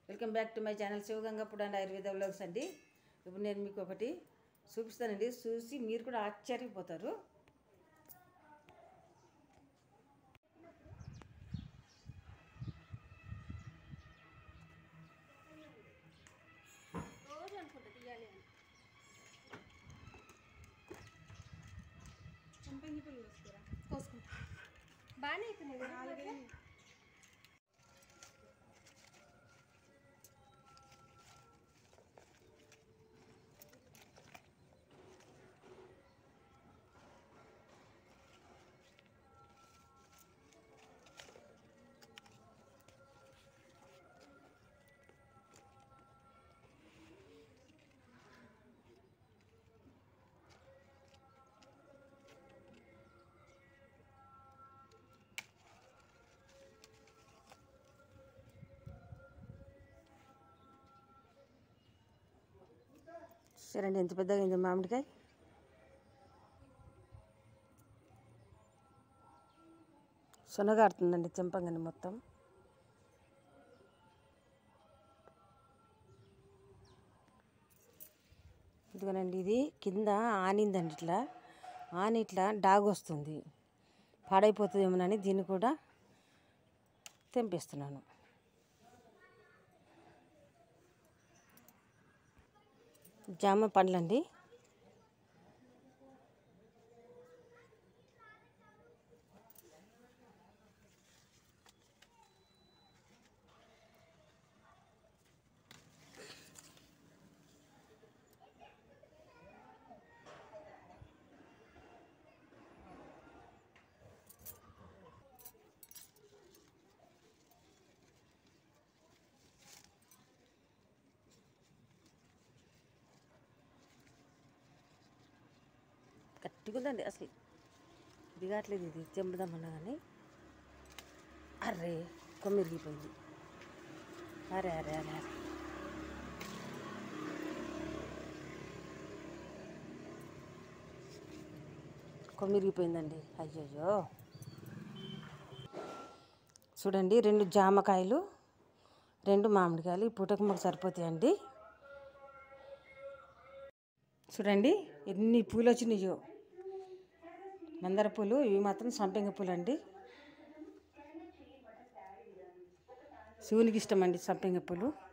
Welcome back to my channel శివగంగప్పుడు and Ayurveda vlogs అండి ఇప్పుడు నేను మీకు ఒకటి చూపిస్తానండి చూసి మీరు కూడా ఆశ్చర్యపోతారు రోజు అనుకుంటా తీయాలి అని సంపంగి పువ్వు వేసుకురా కోసుకుంటా బాగానే అవుతుంది కదా అట్లా? సరే అండి ఎంత పెద్దగా అయింది మామిడికాయ సొనగాడుతుందండి చెంపంగని మొత్తం ఇదిగోనండి ఇది కింద ఆనిందండి ఇట్లా ఆని ఇట్లా డాగ్ వస్తుంది పాడైపోతుందేమోనని దీన్ని కూడా తెంపిస్తున్నాను జామ పండ్లండి గట్టిగుందండి అసలు దిగట్లేదు ఇది చెంపుదామన్నా కానీ అర్రే కొమ్మిరిగిపోయింది అరే అరే అరే అరే కొమ్మిరిగిపోయిందండి అయ్యయ్యో చూడండి రెండు జామకాయలు రెండు మామిడికాయలు ఈ పూటకు మాకు సరిపోతాయండి చూడండి ఎన్ని పూలు వచ్చినాయో మందార పూలు ఇవి మాత్రం సంపెంగ పూలు అండి శివునికి ఇష్టం అండి సంపెంగ పూలు